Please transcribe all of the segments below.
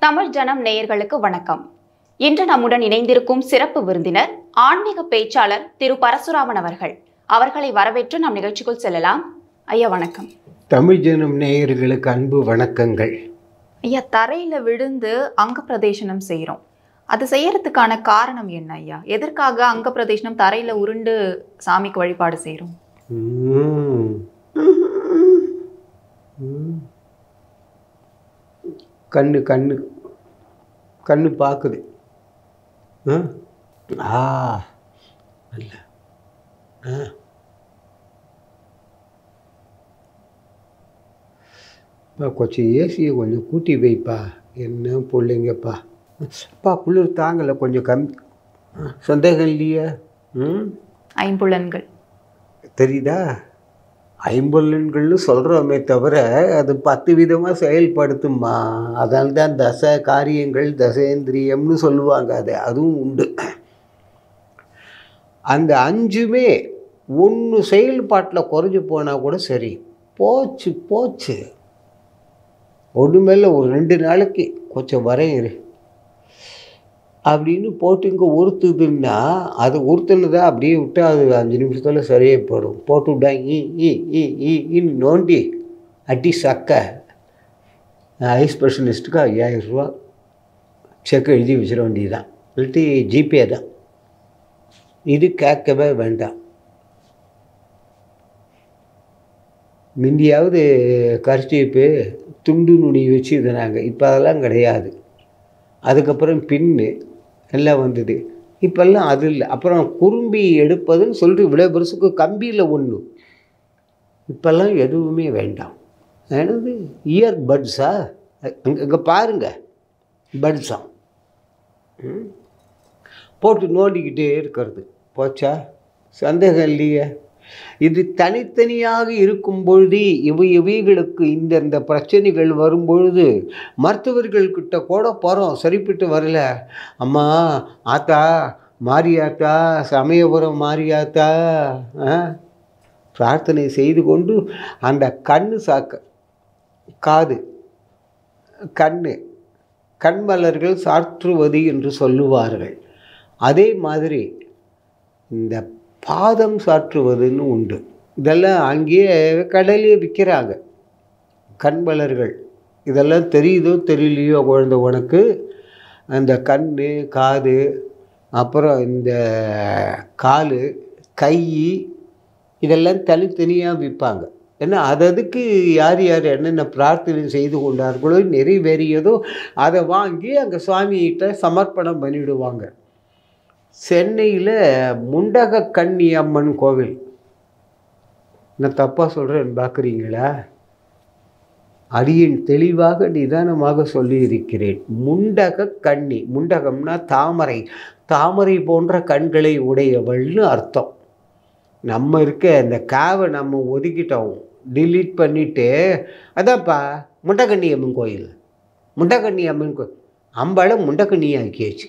தமிழ் ஜனம் நேயர்களுக்கு வணக்கம் இன்று நம்முடன் இணைந்திருக்கும் சிறப்பு விருந்தினர் ஆன்மீக பேச்சாளர் திரு பரசுராமன் அவர்கள் அவர்களை வரவேற்று நம் நிகழ்ச்சிக்குள் செல்லலாம் ஐயா வணக்கம் தமிழ் ஜனம் நேயர்களுக்கு அன்பு வணக்கங்கள் ஐயா தரையில விழுந்து அங்க பிரதேசனம் செய்கிறோம் அது செய்யறதுக்கான காரணம் என்ன ஐயா எதற்காக அங்க பிரதேசனம் தரையில உருண்டு சாமிக்கு வழிபாடு செய்கிறோம் ம். ம். கண்ணு கண்ணு கண்ணு பார்க்குது ஆ? ஆ நல்ல ஆ அப்பா, கொஞ்சம் ஏசியை கொஞ்சம் கூட்டி வைப்பா என்ன பிள்ளைங்கப்பா அப்பா குளிர் தாங்கலை கொஞ்சம் கம்மி சந்தேகம் இல்லையா ம் ஐம்புலன்கள் தெரியுதா ஐம்பொல்லன்கள்னு சொல்கிறோமே தவிர அது பத்து விதமாக செயல்படுத்துமா அதனால தான் தச காரியங்கள் தசேந்திரியம்னு சொல்லுவாங்க அது அதுவும் உண்டு அந்த அஞ்சுமே ஒன்று செயல்பாட்டில் குறைஞ்சி போனால் கூட சரி போச்சு போச்சு ஒன்று மேலே ஒரு ரெண்டு நாளைக்கு கொஞ்சம் வரையும் இரு அப்படின்னு போட்டு இங்கே உறுத்துதுன்னா அது உறுத்துனதா அப்படியே விட்டா அது அஞ்சு நிமிஷத்தில் சரியாக போயிடும் போட்டு விட்டா ஈ ஈ ஈ ஈ ஈன்னு நோண்டி அடி சக்க ஐ ஸ்பெஷலிஸ்ட்டுக்கு ஐயாயிரம் ரூபா செக் எழுதி வச்சிட வேண்டியதுதான் இல்லாட்டி ஜிபே தான் இது கேட்கவே வேண்டாம் முந்தியாவது கர்ச்சீப்பு துண்டு நுனி வச்சு இது நாங்கள் இப்போ அதெல்லாம் கிடையாது அதுக்கப்புறம் பின்னு எல்லாம் வந்தது இப்போல்லாம் அது இல்லை அப்புறம் குறும்பி எடுப்பதுன்னு சொல்லிட்டு இவ்வளோ பெருசுக்கு கம்பியில் ஒன்று இப்போல்லாம் எதுவுமே வேண்டாம் என்னது இயர் பட்ஸா அங்கே இங்கே பாருங்க பட்ஸா ம். போட்டு நோண்டிக்கிட்டே இருக்கிறது போச்சா சந்தேகம் இல்லையே இது தனித்தனியாக இருக்கும் பொழுது இவை இவைகளுக்கு இந்தந்த பிரச்சனைகள் வரும்பொழுது மருத்துவர்கள்கிட்ட கூட போகிறோம் சரிப்பட்டு வரல அம்மா ஆத்தா மாரியாத்தா சமயபுரம் மாரியாத்தா ஆ? பிரார்த்தனை செய்து கொண்டு அந்த கண்ணு சாக்க காது கண்ணு கண்மலர்கள் சாற்றுவது என்று சொல்லுவார்கள் அதே மாதிரி இந்த பாதம் சாற்றுவதுன்னு உண்டு இதெல்லாம் அங்கேயே கடையிலேயே விற்கிறாங்க கண்மலர்கள் இதெல்லாம் தெரியுதோ தெரியலையோ குழந்தை உனக்கு அந்த கண் காது அப்புறம் இந்த கால் கை இதெல்லாம் தனித்தனியாக விற்பாங்க ஏன்னா அது அதுக்கு யார் யார் என்னென்ன பிரார்த்தனை செய்து கொண்டார்களோ நிறைவேறியதோ அதை வாங்கி அங்கே சுவாமிகிட்ட சமர்ப்பணம் பண்ணிவிடுவாங்க சென்னையில் முண்டக கன்னி அம்மன் கோவில் நான் தப்பாக சொல்கிறேன் பார்க்குறீங்களா அடியின் தெளிவாக நிதானமாக சொல்லியிருக்கிறேன் முண்டக கன்னி முண்டகம்னா தாமரை தாமரை போன்ற கண்களை உடையவள்னு அர்த்தம் நம்ம இருக்க இந்த காவை நம்ம ஒதுக்கிட்டோம் டிலீட் பண்ணிவிட்டு அதான்ப்பா முண்டகண்ணி அம்மன் கோயில் முண்டகண்ணி அம்மன் கோயில் அம்பாளை முண்டகண்ணி ஆக்கியாச்சு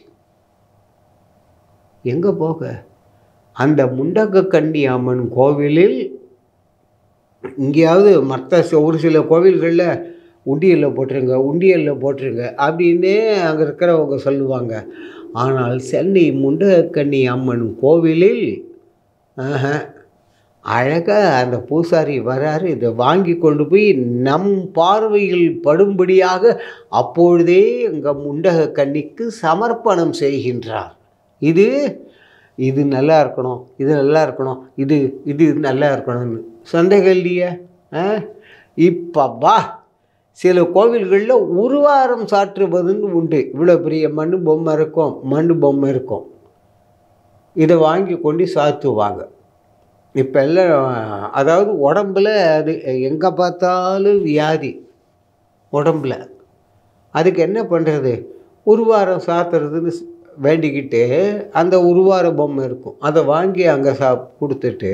எங்கே போக அந்த முண்டக கண்டி அம்மன் கோவிலில் எங்கேயாவது மற்ற சி- ஒரு சில கோவில்களில் உண்டியலில் போட்டுருங்க உண்டியலில் போட்டுருங்க அப்படின்னே அங்கே இருக்கிறவங்க சொல்லுவாங்க ஆனால் சென்னை முண்டகக்கண்ணி அம்மன் கோவிலில் ஆஹா, அழகா அந்த பூசாரி வராரு இதை வாங்கி கொண்டு போய் நம் பார்வையில் படும்படியாக அப்பொழுதே அங்கே முண்டக கன்னிக்கு சமர்ப்பணம் செய்கின்றார் இது இது நல்லா இருக்கணும் இது நல்லா இருக்கணும் இது இது நல்லா இருக்கணும்னு சந்தேகம் இல்லையே ஆ இப்போ வா சில கோவில்களில் உருவாரம் சாற்றுவதுன்னு உண்டு இவ்வளோ பெரிய மண் பொம்மை இருக்கும் மண் பொம்மை இருக்கும் இதை வாங்கி கொண்டு சாத்துவாங்க இப்போ எல்லாம் அதாவது உடம்புல அது எங்கே பார்த்தாலும் வியாதி உடம்புல அதுக்கு என்ன பண்ணுறது உருவாரம் சாத்துறதுன்னு ஸ்- வேண்டிக்கிட்டு அந்த உருவார பொம்மை இருக்கும் அதை வாங்கி அங்கே சா கொடுத்துட்டு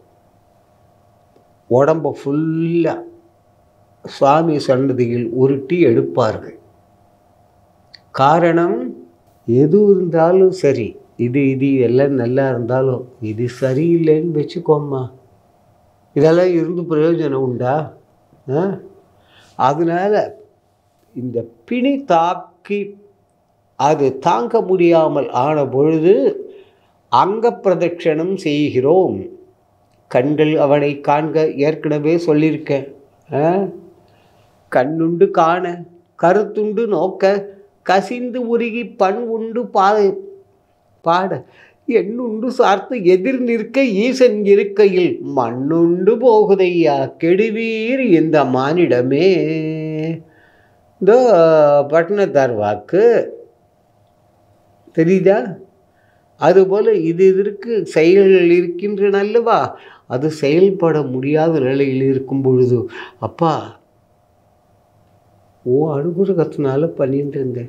உடம்பை ஃபுல்லாக சுவாமி சன்னதியில் உருட்டி எடுப்பார்கள் காரணம் எது இருந்தாலும் சரி இது இது எல்லாம் நல்லா இருந்தாலும் இது சரியில்லைன்னு வச்சுக்கோம்மா இதெல்லாம் இருந்து பிரயோஜனம் உண்டா ஆ? அதனால இந்த பிணி தாக்க தாக்கி அது தாங்க முடியாமல் ஆன பொழுது அங்க பிரதட்சணம் செய்கிறோம் கண்கள் அவனை காண்க ஏற்கனவே சொல்லியிருக்கேன் ஆ? கண்ணுண்டு காண கருத்துண்டு நோக்க கசிந்து உருகி பண் உண்டு பாத பாட எண்ணுண்டு சார்த்து எதிர் நிற்க ஈசன் இருக்கையில் மண்ணுண்டு போகுதையா கெடுவீர் இந்த மானிடமே இந்த பட்டினத்தார் வாக்கு தெரியுதா அதுபோல் இது இதற்கு செயல்கள் இருக்கின்றன அல்லவா அது செயல்பட முடியாத நிலையில் இருக்கும் பொழுது அப்பா ஓ அனுகிரகத்தினால பண்ணிட்டு இருந்தேன்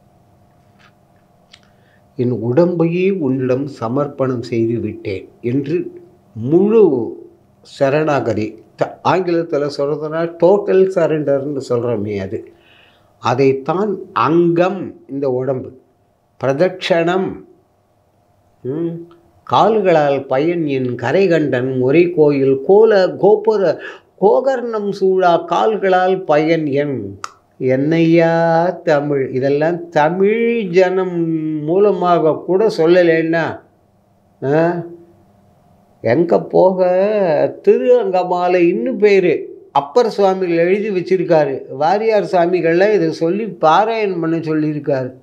என் உடம்பையே உன்னிடம் சமர்ப்பணம் செய்து விட்டேன் என்று முழு சரணாகதி த- ஆங்கிலத்தில் சொல்கிறதுனா டோட்டல் சரண்டர்னு சொல்கிறோமே அது அதைத்தான் அங்கம் இந்த உடம்பு பிரதட்சணம் ம், கால்களால் பயன் என் கரைகண்டன் முறை கோயில் கோல கோபுர கோகர்ணம் சூழா கால்களால் பயன் என் என்னையா தமிழ் இதெல்லாம் தமிழ் ஜனம் மூலமாக கூட சொல்லலைன்னா எங்கே போக திரு அங்கமாலை இன்னும் பேர் அப்பர் சுவாமிகள் எழுதி வச்சிருக்காரு வாரியார் சுவாமிகள்லாம் இதை சொல்லி பாராயணம் பண்ண சொல்லியிருக்காரு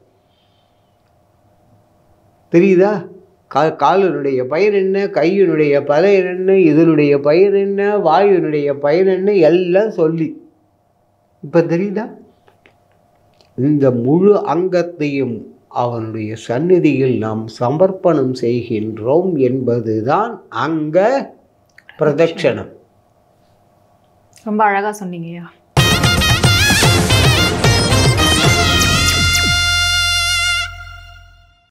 தெரியுதா கா காலினுடைய பயன் என்ன கையினுடைய பயன் என்ன இதனுடைய பயன் என்ன வாயுனுடைய பயன் என்ன எல்லாம் சொல்லி இப்போ தெரியுதா இந்த முழு அங்கத்தையும் அவனுடைய சந்நிதியில் நாம் சமர்ப்பணம் செய்கின்றோம் என்பதுதான் அங்க பிரதட்சணம் ரொம்ப அழகா சொன்னீங்கய்யா